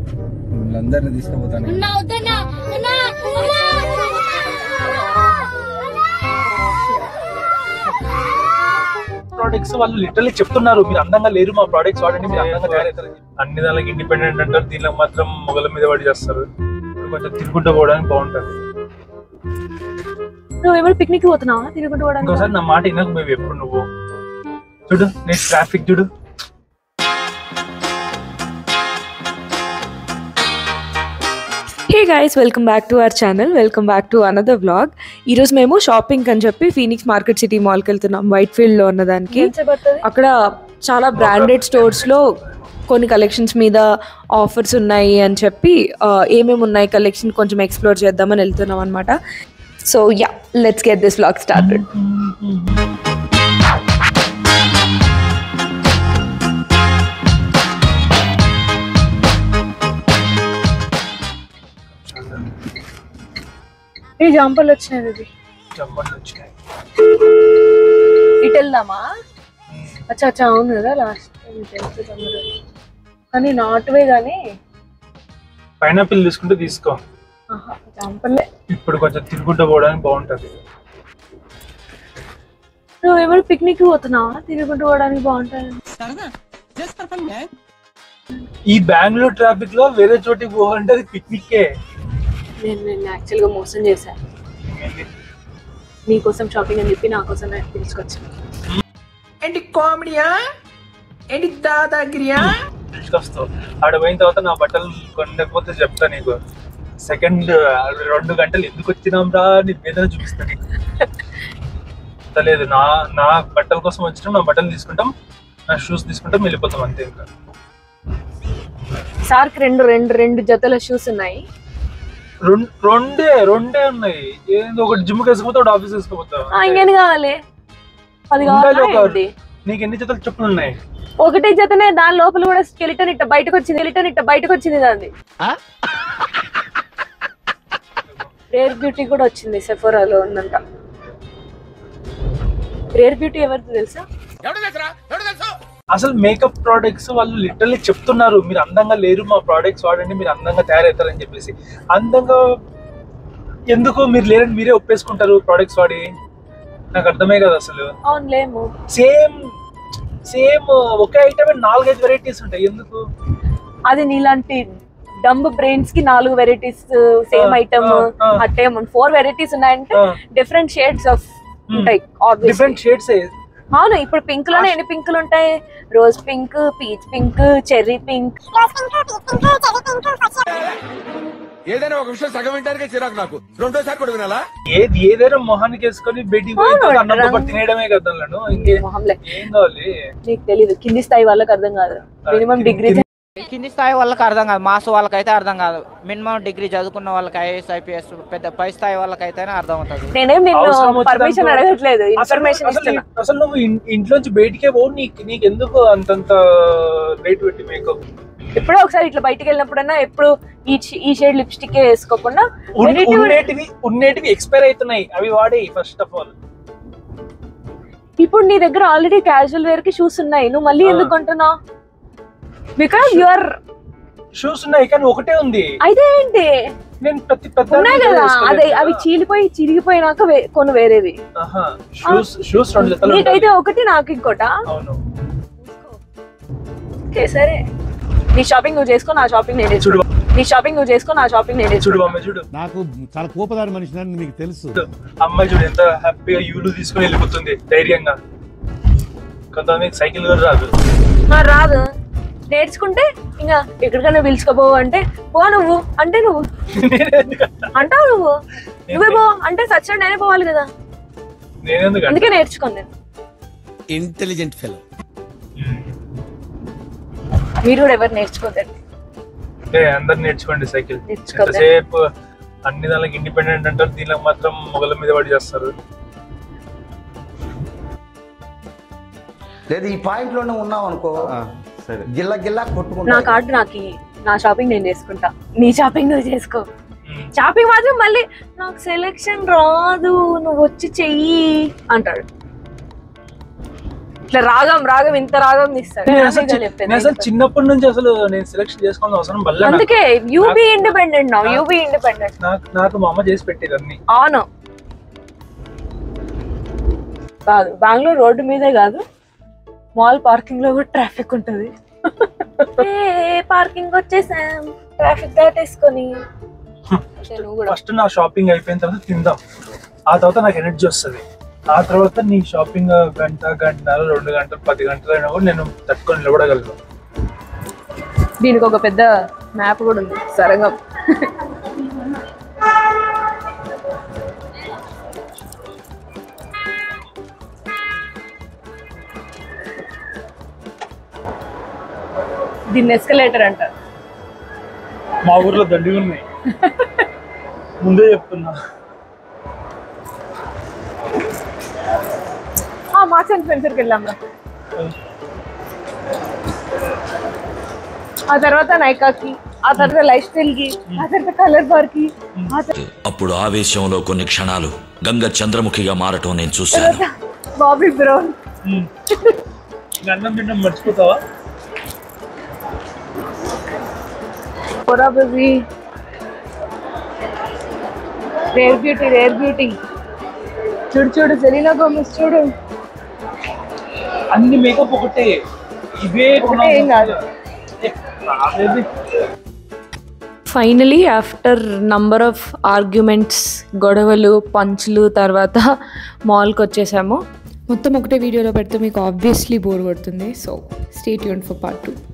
వీళ్ళందరినీ తీసుకుపోతాను అన్నా వద్దన్నా అన్నా అన్నా ప్రోడక్ట్స్ వాళ్ళు లిటరల్లీ చెప్తున్నారు మీరు అందంగా లేరు మా ప్రోడక్ట్స్ వాడండి మీరు అందంగా తయారవుతారు అన్ని దానికి ఇండిపెండెంట్ అంటారు దీనిలో మాత్రం మొగల మీద పడి చేస్తారు ఇప్పుడు కొంచెం తిరుగుంటూ పోవడానికి బాగుంటది నువ్వు ఎవరు పిక్నిక్ పోతున్నావా తిరుగుకుంటూ పోవడానికి ఇంకోసారి నా మాట వినకు మేము ఎప్పుడు నువ్వు చూడు నేను ట్రాఫిక్ చూడు hey guys welcome back to our channel welcome back to another vlog ఈరోజు మేము షాపింగ్ అని చెప్పి ఫీనిక్స్ మార్కెట్ సిటీ మాల్కి వెళ్తున్నాం వైట్ ఫీల్డ్ లో ఉన్నదానికి అక్కడ చాలా బ్రాండెడ్ స్టోర్స్ లో కొన్ని కలెక్షన్స్ మీద ఆఫర్స్ ఉన్నాయి అని చెప్పి ఆ, ఏమేమి ఉన్నాయి కలెక్షన్ కొంచెం ఎక్స్ప్లోర్ చేద్దామని వెళ్తున్నాం అనమాట so yeah let's get this vlog started ఈ జాంపల్ వచ్చినాయి ఇది జమ్మలు వచ్చినాయి ఇటు వెళ్దామా అచ్చా అచ్చా అవును కదా లాస్ట్ తెలుసు తమ్ముడు కానీ నాటువే కానీ పైనాపిల్ తీసుకుంటే తీసుకో ఆహా, జాంపల్లే ఇప్పుడు కొంచెం తిరుగుంటూ పోవడానికి బాగుంటది నువ్వు ఎవరు పిక్నిక్ పోతున్నావా తిరుగుకుంటూ పోవడానికి బాగుంటుంది ఈ బెంగళూరు ట్రాఫిక్ లో వేరే చోటికి పోవాలంటే అది పిక్నిక్కే నేను నేను యాక్చువల్గా మోసం చేశాను నీకోసం షాపింగ్ అని చెప్పి నా కోసం పిలుచుకొచ్చాను ఏంటి కామెడీయా ఏంటి దాదాగిరియా తీసుకొస్తావు ఆడ పోయిన తర్వాత నా బట్టలు కొనకపోతే చెప్తా నీకు సెకండ్ రెండు గంటలు ఎందుకు వచ్చినాం రా నీ వేదన చూపిస్తా నీకు అంత లేదు నా నా బట్టల కోసం వచ్చినాం నా బట్టలు తీసుకుంటాం నా షూస్ తీసుకుంటాం వెళ్ళిపోతాం అంతే ఇంకా సార్కి రెండు రెండు రెండు జతల షూస్ ఉన్నాయి రెండు రెండే రెండే ఉన్నాయి ఏంది ఒకటి జిమ్ వేసుకుపోతే ఒకటి ఆఫీస్ వేసుకుపోతావు ఆ, ఇంకేం కావాలి పది ఉండాలి కావాలి ఒక- ఏంటి? నీకు ఎన్ని జతలు చెప్పులు ఉన్నాయి ఒకటే జతనే దాని లోపల కూడా స్కెలిటన్ ఇట్ట బయటకు వచ్చింది స్కెలిటన్ ఇట్ట బయటకు వచ్చింది దాన్ని రేర్ బ్యూటీ కూడా వచ్చింది సెఫోరాలో ఉందంట రేర్ బ్యూటీ ఎవరిది తెలుసా అసలు మేకప్ ప్రోడక్ట్స్ వాళ్ళు లిటరల్లీ చెప్తున్నారు మీరు అందంగా లేరు మా ప్రోడక్ట్స్ వాడండి మీరు అందంగా తయారవుతారని చెప్పేసి అందంగా ఎందుకు మీరు లేరని మీరే ఒప్పేసుకుంటారు ప్రోడక్ట్స్ వాడి నాకు అర్థమే కదా అసలు అవును లేము సేమ్ సేమ్ ఒకే ఐటమ్ నాలుగైదు వెరైటీస్ ఉంటాయి ఎందుకు అది నీలాంటి డంబ్ బ్రెయిన్స్ కి నాలుగు వెరైటీస్ సేమ్ ఆ, ఐటమ్ ఆ, ఆ. అట్టే ఫోర్ వెరైటీస్ ఉన్నాయంటే ఆ. డిఫరెంట్ షేడ్స్ ఆఫ్ ఉంటాయి obviously. డిఫరెంట్ షేడ్స్ అవును ఇప్పుడు పింక్ లోనే ఎన్ని పింకులు ఉంటాయి rose pink peach pink cherry pink ఏదైనా ఒక విషయం సగం వింటానికే చిరాకు నాకు రెండోసారి కూడా వినాలా ఏది ఏదైనా మొహానికి వేసుకొని బయటికి అవును, పోయి అన్నంతో రంగు- పాటు తినేయడమే కదా అందులో. ఇంకే మొహంలే ఏం కావాలి నీకు తెలీదు కింది స్థాయి వాళ్ళకి అర్థం కాదు మినిమం డిగ్రీ కింది స్థాయి వాళ్ళకి అర్థం కాదు మాస్ వాళ్ళకైతే అర్థం కాదు మినిమం డిగ్రీ చదువుకున్న వాళ్ళకి ఐఏఎస్ ఐపీఎస్ పెద్ద పై స్థాయి వాళ్ళకైతేనే అర్థం అవుతుంది నేనేం నిన్ను అవసరం వచ్చినంత- పర్మిషన్ అడగట్లేదు అసలు ఇన్ఫర్మేషన్ అసలు ఇస్తున్నా అసలు నువ్వు ఇన్- ఇంట్లోంచి బయటికే పోవు నీకు నీకు ఎందుకు అంతంత రేట్ పెట్టి మేకప్ ఎప్పుడో ఒకసారి ఇట్లా బయటికి వెళ్ళినప్పుడన్నా ఎప్పుడు ఈ ష- ఈ షేడ్ లిప్స్టిక్ వేసుకోకుండా variety కూడా- ఉన్నేటివి ఉన్నేటివి ఎక్స్పైర్ అవుతున్నాయి అవి వాడే ఫస్ట్ ఆఫ్ ఆల్ ఇప్పుడు నీ దగ్గర ఆల్రెడీ క్యాజువల్ వేర్ కి షూస్ ఉన్నాయి నువ్వు మళ్ళీ ఆ. ఎందుకు కొంటున్నావు బికాస్ యు ఆర్ షూస్ ఉన్నాయి కానీ ఒకటే ఉంది అయితే ఏంటి నేను ప్రతి పెద్ద ఉన్నాయి కదా అదే అవి చీలిపోయి చిరిగిపోయినాక వే- కొను వేరేవి షూస్ షూస్ రెండు జతలు నీకైతే ఉండాలి. ఒకటి నాకు ఇంకోట అవును ఓకే, సరే నీ షాపింగ్ నువ్వు చేసుకో నా షాపింగ్ నేను చూడు చేసుకో నీ షాపింగ్ నువ్వు చేసుకో నా షాపింగ్ నేను చూడు చేసుకో అమ్మాయి చూడు నాకు చాలా కోపదారి మనిషిని మీకు తెలుసు అమ్మాయి చూడు ఎంత హ్యాపీగా యూలు తీసుకుని వెళ్ళిపోతుంది ధైర్యంగా కొంతమందికి సైకిల్ కూడా రాదు ఆ, రాదు నేర్చుకుంటే ఇంకా ఎక్కడికైనా పిలుచుకోపో అంటే పో నువ్వు అంటే నువ్వు అంటావు నువ్వు నువ్వే పో అంటే సచ్చిన నేనే పోవాలి కదా నేనెందుకు అందుకే నేర్చుకోండి నేను ఇంటెలిజెంట్ ఫెలో మీరు కూడా ఎవరు నేర్చుకోదండి అంటే అందరు నేర్చుకోండి సైకిల్ నేర్చుకోండి. ఎంతసేపు అన్ని దానికి ఇండిపెండెంట్ అంటారు దీనికి మాత్రం మొగల మీద పడి చేస్తారు లేదు ఈ పాయింట్ లోనే ఉన్నాం అనుకో సరే గిల్ల గిల్ల నా కొట్టుకుంటా కార్డు నాకు ఇయ్యి. నా షాపింగ్ నేను చేసుకుంటా నీ షాపింగ్ నువ్వు చేసుకో ఉమ్. షాపింగ్ మాత్రం మళ్ళీ నాకు సెలెక్షన్ రాదు నువ్వు వచ్చి చెయ్యి అంటాడు ఇట్లా రాగం రాగం ఇంత రాగం తీస్తాడు నేను అసలు అందుకే చి- చెప్పింది. నేను అసలు చిన్నప్పటి నుంచి అసలు నేను సెలెక్షన్ చేసుకోవాల్సిన అవసరం వల్ల నాకు. అందుకే యూబీ ఇండిపెండెంట్ నా యూబీ ఇండిపెండెంట్ నాకు నాకు మా అమ్మ చేసి పెట్టేది అన్ని అవును కాదు బెంగళూరు రోడ్డు మీదే కాదు మాల్ పార్కింగ్ లో కూడా ట్రాఫిక్ ఉంటది పార్కింగ్ వచ్చేసాం ట్రాఫిక్ దాటేసుకొని నువ్వు కూడా ఫస్ట్ నా షాపింగ్ అయిపోయిన తర్వాత తిందాం ఆ తర్వాత నాకు ఎనర్జీ వస్తుంది ఆ తర్వాత నీ షాపింగ్ గంట గంటన్నర రెండు గంటలు పది గంటలు అయినా కూడా నేను తట్టుకొని నిలబడగలను దీనికి ఒక పెద్ద మ్యాప్ కూడా ఉంది సరంగం దీన్ని ఎస్కలేటర్ అంటారు మా ఊర్లో దండి ఉన్నాయి ముందే చెప్తున్నా మార్క్స్ అండ్ స్పెన్సర్కి వెళ్ళాం రా ఆ తర్వాత నైకాకి ఆ తర్వాత లైఫ్ స్టైల్ కి ఆ తర్వాత కలర్ బార్ కి ఆ అప్పుడు ఆవేశంలో కొన్ని క్షణాలు గంగ చంద్రముఖిగా మారటం నేను చూశాను తర్వాత బాబీ బ్రౌన్ ఇంకా అన్నం తినడం మర్చిపోతావా పొరా baby rare beauty rare beauty చూడు చూడు సెలీనా గోమెస్ చూడు అన్ని మేకప్ ఒకటే ఇవే ఒకటే ఏం కాదు. Baby finally after number of arguments గొడవలు పంచ్లు తర్వాత మాల్కి వచ్చేసాము మొత్తం ఒకటే వీడియోలో పెడితే మీకు ఆబ్వియస్లీ బోర్ కొడుతుంది సో స్టేట్ యూన్ ఫర్ పార్ట్ టూ